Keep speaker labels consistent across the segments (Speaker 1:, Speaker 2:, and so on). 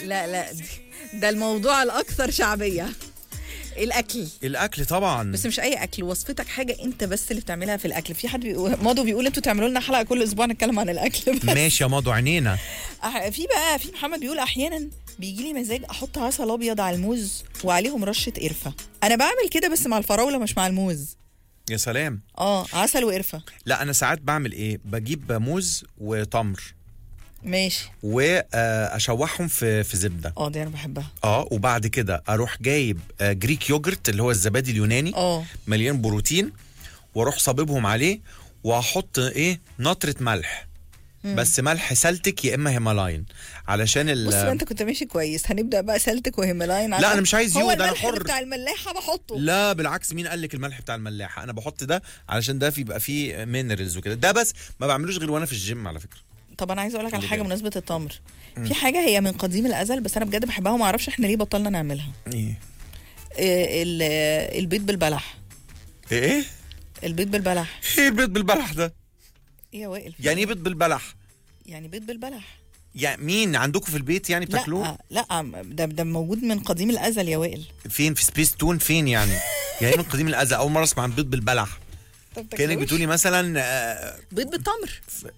Speaker 1: لا لا دي- ده الموضوع الاكثر شعبيه الاكل
Speaker 2: الاكل طبعا
Speaker 1: بس مش اي اكل وصفتك حاجه انت بس اللي بتعملها في الاكل في حد بيقول ماضو بيقول انتوا تعملوا لنا حلقه كل اسبوع نتكلم عن الاكل بس
Speaker 2: ماشي يا ماضو عينينا
Speaker 1: أح- في بقى في محمد بيقول احيانا بيجي لي مزاج احط عسل ابيض على الموز وعليهم رشه قرفه انا بعمل كده بس مع الفراوله مش مع الموز
Speaker 2: يا سلام
Speaker 1: اه عسل وقرفه
Speaker 2: لا انا ساعات بعمل ايه بجيب موز وتمر
Speaker 1: ماشي
Speaker 2: واشوحهم في في زبده
Speaker 1: اه دي انا بحبها
Speaker 2: اه وبعد كده اروح جايب آه، جريك يوجرت اللي هو الزبادي اليوناني
Speaker 1: اه
Speaker 2: مليان بروتين واروح صاببهم عليه واحط ايه نطره ملح بس ملح سلتك يا اما هيمالاين علشان ال
Speaker 1: بص بقى انت كنت ماشي كويس هنبدا بقى سلتك وهيمالاين
Speaker 2: لا، أنا مش عايز
Speaker 1: هو
Speaker 2: يود، أنا
Speaker 1: الملح اللي
Speaker 2: حر.
Speaker 1: بتاع الملاحه بحطه
Speaker 2: لا بالعكس مين قال لك الملح بتاع الملاحه انا بحط ده علشان ده بيبقى فيه مينرالز وكده ده بس ما بعملوش غير وانا في الجيم على فكره
Speaker 1: طب انا عايزه اقول لك على
Speaker 2: خلي
Speaker 1: حاجه
Speaker 2: بالك.
Speaker 1: بمناسبه التمر في حاجه هي من قديم الازل بس انا بجد بحبها وما اعرفش احنا ليه بطلنا نعملها
Speaker 2: ايه
Speaker 1: إيه ال- آه، البيض بالبلح
Speaker 2: ايه
Speaker 1: البيض بالبلح
Speaker 2: ايه البيض بالبلح ده
Speaker 1: ايه يا وائل
Speaker 2: يعني ايه بيض بالبلح
Speaker 1: يعني بيض بالبلح
Speaker 2: يعني مين عندكم في البيت يعني بتاكلوه
Speaker 1: لا لا ده ده موجود من قديم الازل يا وائل
Speaker 2: فين في سبيس تون فين يعني يعني إيه من قديم الازل اول مره اسمع عن بيض بالبلح
Speaker 1: طب
Speaker 2: كانك
Speaker 1: تاكلوش؟
Speaker 2: بتقولي مثلا آه،
Speaker 1: بيض بالتمر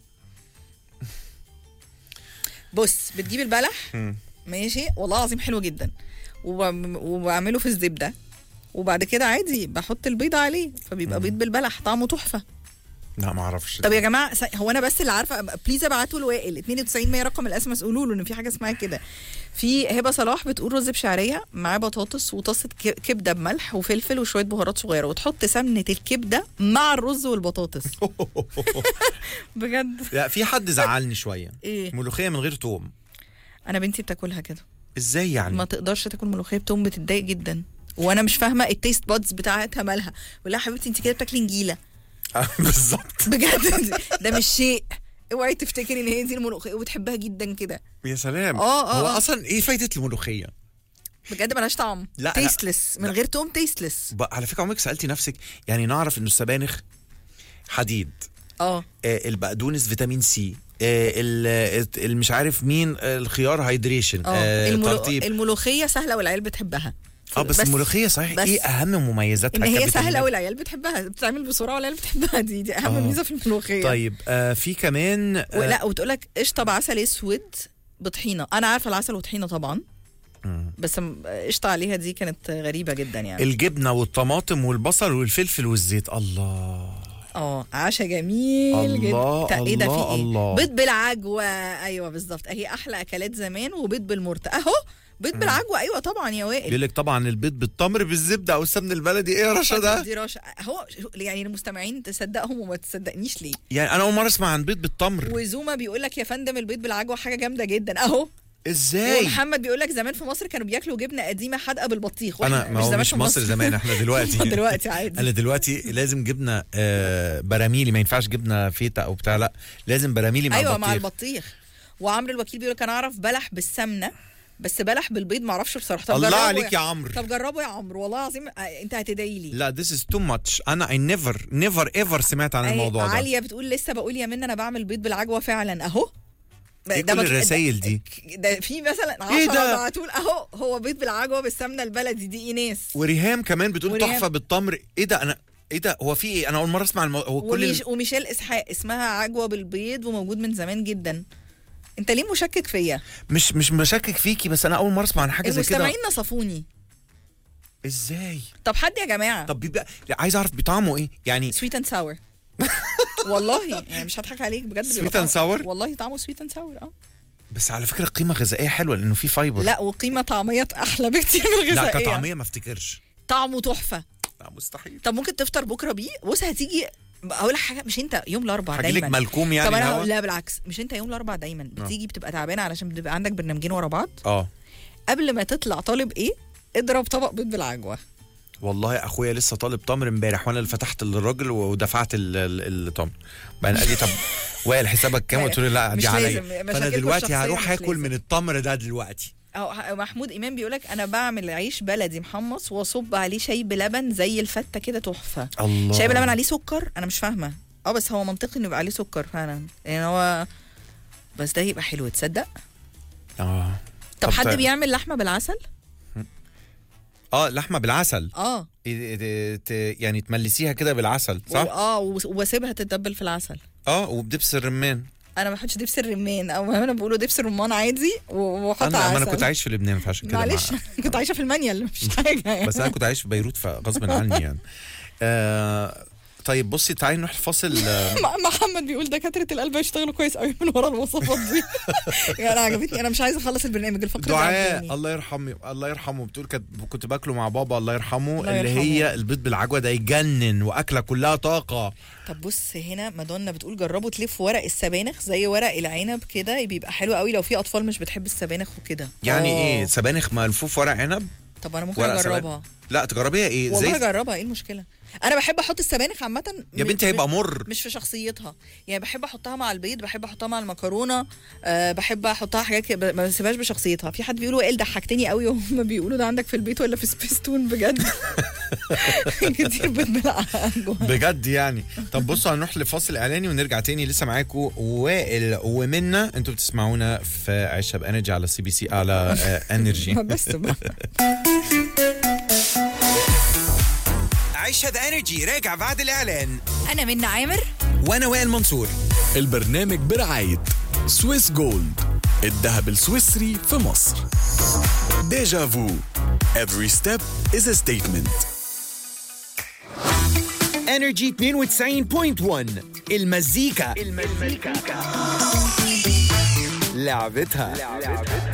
Speaker 1: بص بتجيب البلح
Speaker 2: مم.
Speaker 1: ماشي والله العظيم حلو جدا وب- وبعمله في الزبده وبعد كده عادي بحط البيض عليه فبيبقى بيض بالبلح طعمه تحفه
Speaker 2: لا ما اعرفش
Speaker 1: طب يا جماعه س- هو انا بس اللي عارفه بليز ابعتوا لوائل 92 100 رقم الاس ام قولوا له ان في حاجه اسمها كده في هبه صلاح بتقول رز بشعريه معاه بطاطس وطاسه ك- كبده بملح وفلفل وشويه بهارات صغيره وتحط سمنه الكبده مع الرز والبطاطس بجد
Speaker 2: لا في حد زعلني شويه
Speaker 1: ايه
Speaker 2: ملوخيه من غير توم
Speaker 1: انا بنتي بتاكلها كده
Speaker 2: ازاي يعني
Speaker 1: ما تقدرش تاكل ملوخيه بتوم بتتضايق جدا وانا مش فاهمه التيست بادز بتاعتها مالها ولا يا حبيبتي انت كده بتاكلي نجيله
Speaker 2: آه، بالظبط
Speaker 1: بجد ده مش شيء اوعي تفتكري ان هي دي الملوخيه وبتحبها جدا كده
Speaker 2: يا سلام
Speaker 1: آه، آه،
Speaker 2: هو
Speaker 1: آه.
Speaker 2: اصلا ايه فايده الملوخيه
Speaker 1: بجد ملهاش طعم
Speaker 2: لا، لا.
Speaker 1: تيستلس من
Speaker 2: لا.
Speaker 1: غير توم تيستلس
Speaker 2: ب- على فكره عمرك سالتي نفسك يعني نعرف انه السبانخ حديد
Speaker 1: اه
Speaker 2: آه البقدونس فيتامين سي آه ال- ال- مش عارف مين آه، الخيار هيدريشن
Speaker 1: اه
Speaker 2: آه
Speaker 1: الملو...
Speaker 2: ترطيب
Speaker 1: الملوخيه سهله والعيال بتحبها
Speaker 2: اه بس, الملوخيه صحيح
Speaker 1: بس
Speaker 2: ايه اهم مميزاتها
Speaker 1: ان هي
Speaker 2: كفيتامينات؟
Speaker 1: سهله والعيال بتحبها بتتعمل بسرعه والعيال بتحبها دي دي اهم
Speaker 2: آه.
Speaker 1: ميزه في الملوخيه
Speaker 2: طيب آه في كمان آه
Speaker 1: ولا وتقول لك قشطه بعسل اسود بطحينه انا عارفه العسل وطحينه طبعا
Speaker 2: مم.
Speaker 1: بس م- قشطه عليها دي كانت غريبه جدا يعني
Speaker 2: الجبنه والطماطم والبصل والفلفل والزيت الله
Speaker 1: اه عشاء جميل
Speaker 2: الله،
Speaker 1: جدا ايه ده في
Speaker 2: الله،
Speaker 1: ايه
Speaker 2: الله.
Speaker 1: بيض بالعجوه ايوه بالظبط اهي احلى اكلات زمان وبيض بالمرت اهو بيض بالعجوه ايوه طبعا يا وائل
Speaker 2: يقول لك طبعا البيض بالتمر بالزبده او السمن البلدي ايه يا رشا ده
Speaker 1: دي رشا هو شو- يعني المستمعين تصدقهم وما تصدقنيش ليه
Speaker 2: يعني انا اول مره اسمع عن بيض بالتمر
Speaker 1: وزوما بيقول لك يا فندم البيض بالعجوه حاجه جامده جدا اهو
Speaker 2: ازاي
Speaker 1: ومحمد بيقول لك زمان في مصر كانوا بياكلوا جبنه قديمه حادقه بالبطيخ
Speaker 2: انا
Speaker 1: وإحنا
Speaker 2: ما هو
Speaker 1: زمان
Speaker 2: مش
Speaker 1: في
Speaker 2: مصر زمان احنا دلوقتي
Speaker 1: دلوقتي عادي
Speaker 2: انا دلوقتي لازم جبنه آه براميلي ما ينفعش جبنه فيتا او بتاع لا لازم براميلي مع
Speaker 1: ايوه
Speaker 2: البطيخ
Speaker 1: مع البطيخ وعمرو الوكيل بيقول لك انا اعرف بلح بالسمنه بس بلح بالبيض ما اعرفش بصراحه طب
Speaker 2: الله
Speaker 1: جربه
Speaker 2: عليك يا عمرو
Speaker 1: طب جربه يا عمرو والله العظيم آه، انت هتدعي لي
Speaker 2: لا this is too much انا I never never ever سمعت عن
Speaker 1: أي-
Speaker 2: الموضوع ده
Speaker 1: عاليه بتقول لسه بقول يا منى انا بعمل بيض بالعجوه فعلا اهو
Speaker 2: ايه
Speaker 1: ده
Speaker 2: كل
Speaker 1: بت-
Speaker 2: الرسايل دي
Speaker 1: ده في مثلا 10
Speaker 2: إيه ده؟
Speaker 1: بعتول اهو هو بيض بالعجوه بالسمنه البلدي دي ايناس
Speaker 2: وريهام كمان بتقول
Speaker 1: وريهام.
Speaker 2: تحفه بالتمر ايه ده انا ايه ده هو في ايه انا اول مره اسمع المو... هو كل
Speaker 1: وميش
Speaker 2: ال...
Speaker 1: وميشيل اسحاق اسمها عجوه بالبيض وموجود من زمان جدا انت ليه مشكك فيا
Speaker 2: مش مش مشكك فيكي بس انا اول مره اسمع عن حاجه زي كده
Speaker 1: المستمعين نصفوني
Speaker 2: ازاي
Speaker 1: طب حد يا جماعه
Speaker 2: طب بيبقى لا، عايز اعرف بطعمه ايه يعني
Speaker 1: سويت اند ساور والله يعني مش هضحك عليك بجد بيبقى
Speaker 2: Sweet and
Speaker 1: طعمه-
Speaker 2: sour؟
Speaker 1: والله طعمه سويت اند ساور اه
Speaker 2: بس على فكره قيمه غذائيه حلوه لانه في فايبر
Speaker 1: لا وقيمه طعميه احلى بكتير من
Speaker 2: لا
Speaker 1: الغذائيه
Speaker 2: كطعميه ما افتكرش
Speaker 1: طعمه تحفه
Speaker 2: لا مستحيل
Speaker 1: طب ممكن تفطر بكره بيه بص هتيجي اقول لك حاجه مش انت يوم الاربعاء
Speaker 2: هجيلك
Speaker 1: دايما
Speaker 2: ملكوم يعني
Speaker 1: طب انا
Speaker 2: الهوا؟
Speaker 1: هقول- لا بالعكس مش انت يوم الاربعاء دايما بتيجي بتبقى تعبانه علشان بتبقى عندك برنامجين ورا بعض
Speaker 2: اه
Speaker 1: قبل ما تطلع طالب ايه اضرب طبق بيض بالعجوه
Speaker 2: والله اخويا لسه طالب تمر امبارح وانا اللي فتحت للراجل ودفعت ال- ال- التمر بعدين قال لي طب وائل حسابك كام قلت له لا
Speaker 1: مش
Speaker 2: دي عليا
Speaker 1: لازم،
Speaker 2: فانا
Speaker 1: مشاكلكم
Speaker 2: دلوقتي
Speaker 1: الشخصية
Speaker 2: هروح
Speaker 1: مش
Speaker 2: اكل
Speaker 1: لازم.
Speaker 2: من التمر ده دلوقتي
Speaker 1: أو محمود امام بيقول لك انا بعمل عيش بلدي محمص واصب عليه شاي بلبن زي الفته كده تحفه
Speaker 2: الله
Speaker 1: شاي بلبن عليه سكر انا مش فاهمه اه بس هو منطقي انه يبقى عليه سكر فعلا يعني هو بس ده يبقى حلو تصدق
Speaker 2: اه
Speaker 1: طب حد
Speaker 2: طيب.
Speaker 1: بيعمل لحمه بالعسل
Speaker 2: اه لحمه بالعسل
Speaker 1: اه
Speaker 2: إيه- إيه- ت- يعني تملسيها كده بالعسل
Speaker 1: و-
Speaker 2: صح
Speaker 1: اه وس- واسيبها تتبل في العسل
Speaker 2: اه وبدبس الرمان
Speaker 1: انا ما بحطش دبس الرمان او انا بقوله دبس الرمان عادي و- واحط
Speaker 2: انا
Speaker 1: عسل
Speaker 2: ما انا كنت عايش في لبنان فعشان كده
Speaker 1: معلش
Speaker 2: مع-
Speaker 1: كنت عايشه في المانيال مش حاجه يعني.
Speaker 2: بس انا كنت عايش في بيروت فغصب عني يعني آه طيب بصي تعالي نروح الفاصل آه،
Speaker 1: م- محمد بيقول دكاتره القلب هيشتغلوا كويس قوي من ورا الوصفات دي يعني انا عجبتني انا مش عايزه اخلص البرنامج الفقره دي
Speaker 2: دعاء
Speaker 1: عجباني.
Speaker 2: الله يرحمه الله يرحمه بتقول كنت كنت باكله مع بابا الله يرحمه
Speaker 1: الله
Speaker 2: اللي
Speaker 1: يرحمه.
Speaker 2: هي البيض بالعجوه ده يجنن واكله كلها طاقه
Speaker 1: طب بص هنا مادونا بتقول جربوا تلفوا ورق السبانخ زي ورق العنب كده بيبقى حلو قوي لو في اطفال مش بتحب السبانخ وكده
Speaker 2: يعني
Speaker 1: آه.
Speaker 2: ايه سبانخ ملفوف ورق عنب
Speaker 1: طب انا ممكن
Speaker 2: ورق
Speaker 1: اجربها
Speaker 2: سبانخ لا تجربيها ايه
Speaker 1: والله
Speaker 2: زي
Speaker 1: اجربها ايه المشكله انا بحب احط السبانخ عامه
Speaker 2: يا
Speaker 1: م-
Speaker 2: بنتي هيبقى مر
Speaker 1: مش في شخصيتها يعني بحب احطها مع البيض بحب احطها مع المكرونه أه بحب احطها حاجات كده ما بسيبهاش بشخصيتها في حد بيقولوا وائل ضحكتني قوي وهم بيقولوا ده عندك في البيت ولا في سبيستون بجد كتير بيض بالعجوه
Speaker 2: بجد يعني طب بصوا هنروح لفاصل اعلاني ونرجع تاني لسه معاكم وائل ومنا انتوا بتسمعونا في عيشه بانرجي على سي بي سي على آه، انرجي
Speaker 1: بس بقى.
Speaker 2: عيشه ذا انرجي راجع بعد الاعلان
Speaker 1: انا منى عامر
Speaker 2: وانا وائل منصور
Speaker 3: البرنامج برعاية سويس جولد الذهب السويسري في مصر ديجا فو Every step is a statement
Speaker 2: انرجي 92.1 المزيكا المزيكا لعبتها